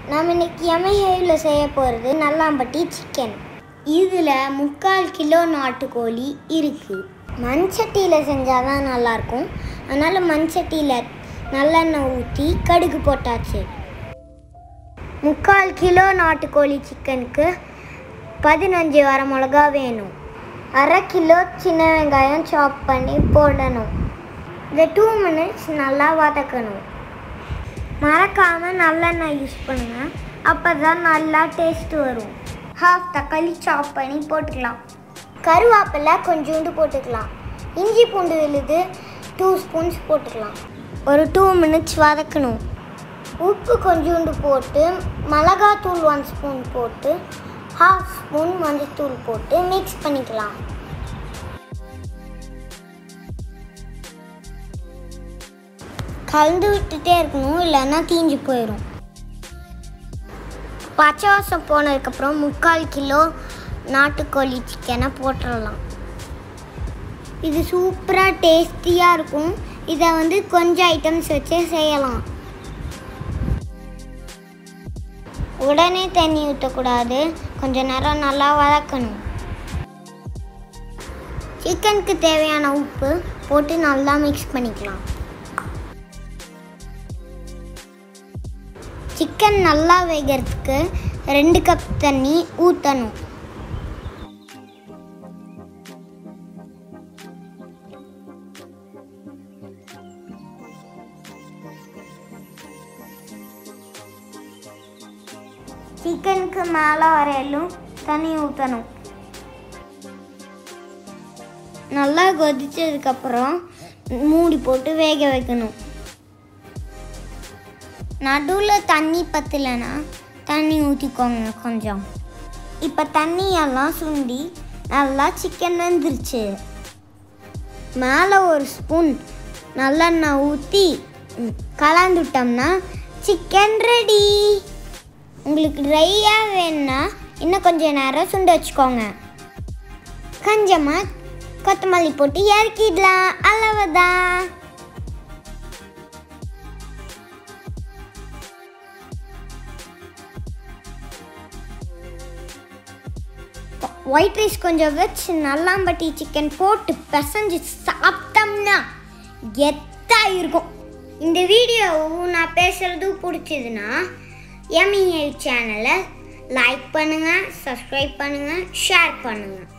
நம்ம இன்னைக்கு எம்ஐஹேவில் செய்ய போகிறது நல்லாம்பட்டி சிக்கன் இதில் முக்கால் கிலோ நாட்டுக்கோழி இருக்குது மண் சட்டியில் செஞ்சால் தான் நல்லாயிருக்கும் அதனால் மண் சட்டியில் நல்லெண்ணெய் ஊற்றி கடுகு போட்டாச்சு முக்கால் கிலோ நாட்டுக்கோழி சிக்கனுக்கு பதினஞ்சு வர மிளகா வேணும் அரை கிலோ சின்ன வெங்காயம் சாப் பண்ணி போடணும் இதை டூ மினிட்ஸ் நல்லா வதக்கணும் மறக்காமல் நல்லெண்ணெய் யூஸ் பண்ணுங்கள் அப்போ தான் நல்லா டேஸ்ட் வரும் ஹாஃப் தக்காளி சாப் பண்ணி போட்டுக்கலாம் கருவேப்பிலை கொஞ்சோண்டு போட்டுக்கலாம் இஞ்சி பூண்டு விழுது டூ ஸ்பூன்ஸ் போட்டுக்கலாம் ஒரு டூ மினிட்ஸ் வதக்கணும் உப்பு கொஞ்சோண்டு போட்டு மிளகாத்தூள் ஒன் ஸ்பூன் போட்டு ஹாஃப் ஸ்பூன் மஞ்சத்தூள் போட்டு மிக்ஸ் பண்ணிக்கலாம் கலந்து விட்டுட்டே இருக்கணும் இல்லைன்னா தீஞ்சு போயிடும் பச்சை வாசம் போனதுக்கப்புறம் முக்கால் கிலோ நாட்டுக்கோழி சிக்கனை போட்டுடலாம் இது சூப்பராக டேஸ்டியாக இருக்கும் இதை வந்து கொஞ்சம் ஐட்டம்ஸ் வச்சே செய்யலாம் உடனே தண்ணி ஊற்றக்கூடாது கொஞ்ச நேரம் நல்லா வதக்கணும் சிக்கனுக்கு தேவையான உப்பு போட்டு நல்லா மிக்ஸ் பண்ணிக்கலாம் சிக்கன் நல்லா வேகிறதுக்கு ரெண்டு கப் தண்ணி ஊற்றணும் சிக்கனுக்கு மேலே வரையிலும் தண்ணி ஊற்றணும் நல்லா கொதிச்சதுக்கப்புறம் மூடி போட்டு வேக வைக்கணும் நடுவில் தண்ணி பத்தலைன்னா தண்ணி ஊற்றிக்கோங்க கொஞ்சம் இப்போ தண்ணியெல்லாம் சுண்டி நல்லா சிக்கன் வெந்துருச்சு மேலே ஒரு ஸ்பூன் நல்லெண்ணெய் ஊற்றி கலந்துட்டோம்னா சிக்கன் ரெடி உங்களுக்கு ட்ரையாக வேணும்னா இன்னும் கொஞ்சம் நேரம் சுண்ட வச்சுக்கோங்க கொஞ்சமாக கொத்தமல்லி போட்டு இறக்கிடலாம் அளவுதான் ஒயிட் ரைஸ் கொஞ்சம் வச்சு நல்லாம்பட்டி சிக்கன் போட்டு பிசைஞ்சு சாப்பிட்டோம்னா கெத்தா இருக்கும் இந்த வீடியோ நான் பேசுறது பிடிச்சதுன்னா எம்இஐ சேனலை லைக் பண்ணுங்கள் சப்ஸ்கிரைப் பண்ணுங்கள் ஷேர் பண்ணுங்கள்